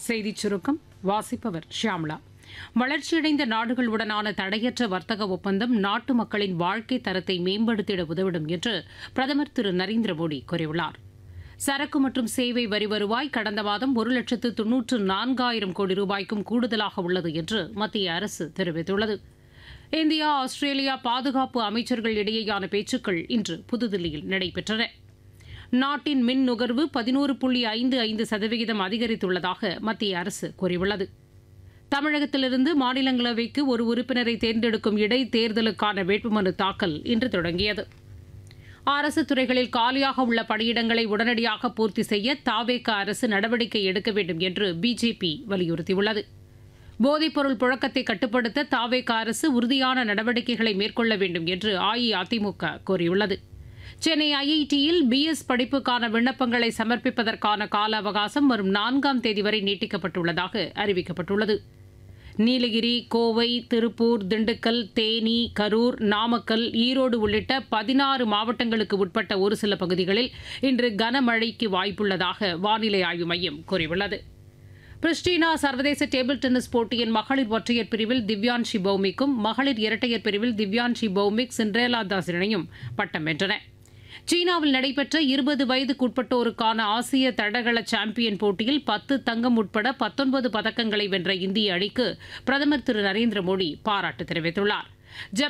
செய்திச் சுருக்கம் வாசிப்பவர் ஷியாம்லா வளர்ச்சியடைந்த நாடுகளுடனான தடையற்ற வர்த்தக ஒப்பந்தம் நாட்டு மக்களின் வாழ்க்கை தரத்தை மேம்படுத்திட உதவிடும் என்று பிரதமர் திரு நரேந்திர மோடி கூறியுள்ளார் சரக்கு மற்றும் சேவை வரி வருவாய் கடந்த மாதம் ஒரு லட்சத்து தொன்னூற்று நான்காயிரம் கோடி ரூபாய்க்கும் கூடுதலாக உள்ளது என்று மத்திய அரசு தெரிவித்துள்ளது இந்தியா ஆஸ்திரேலியா பாதுகாப்பு அமைச்சர்கள் இடையேயான பேச்சுக்கள் இன்று புதுதில்லியில் நடைபெற்றன நாட்டின் மின் நுகர்வு பதினோரு புள்ளி ஐந்து ஐந்து சதவிகிதம் அதிகரித்துள்ளதாக மத்திய அரசு கூறியுள்ளது தமிழகத்திலிருந்து மாநிலங்களவைக்கு ஒரு உறுப்பினரை தேர்ந்தெடுக்கும் இடைத்தேர்தலுக்கான வேட்புமனு தாக்கல் இன்று தொடங்கியது அரசு துறைகளில் காலியாக உள்ள பணியிடங்களை உடனடியாக பூர்த்தி செய்ய தாவேக அரசு நடவடிக்கை எடுக்க வேண்டும் என்று பிஜேபி வலியுறுத்தியுள்ளது போதைப்பொருள் புழக்கத்தை கட்டுப்படுத்த தாவேக அரசு உறுதியான நடவடிக்கைகளை மேற்கொள்ள வேண்டும் என்று அஇஅதிமுக கோரியுள்ளது சென்னை ஐஐடியில் பிஎஸ் படிப்புக்கான விண்ணப்பங்களை சமர்ப்பிப்பதற்கான கால அவகாசம் வரும் நான்காம் தேதி வரை நீட்டிக்கப்பட்டுள்ளதாக அறிவிக்கப்பட்டுள்ளது நீலகிரி கோவை திருப்பூர் திண்டுக்கல் தேனி கரூர் நாமக்கல் ஈரோடு உள்ளிட்ட பதினாறு மாவட்டங்களுக்கு உட்பட்ட ஒரு சில பகுதிகளில் இன்று கனமழைக்கு வாய்ப்புள்ளதாக வானிலை ஆய்வு மையம் கூறியுள்ளது பிரிஸ்டினா சர்வதேச டேபிள் டென்னிஸ் போட்டியின் மகளிர் ஒற்றையர் பிரிவில் திவ்யான்ஷி பௌமிக்கும் மகளிர் இரட்டையர் பிரிவில் திவ்யான்ஷி பௌமிக் சிண்ட்ரேலா தாஸ் இணையும் பட்டம் வென்றன சீனாவில் நடைபெற்ற இருபது வயதுக்குட்பட்டோருக்கான ஆசிய தடகள சாம்பியன் போட்டியில் பத்து தங்கம் உட்பட பத்தொன்பது பதக்கங்களை வென்ற இந்திய அணிக்கு பிரதமர் திரு நரேந்திர மோடி பாராட்டு தெரிவித்துள்ளார்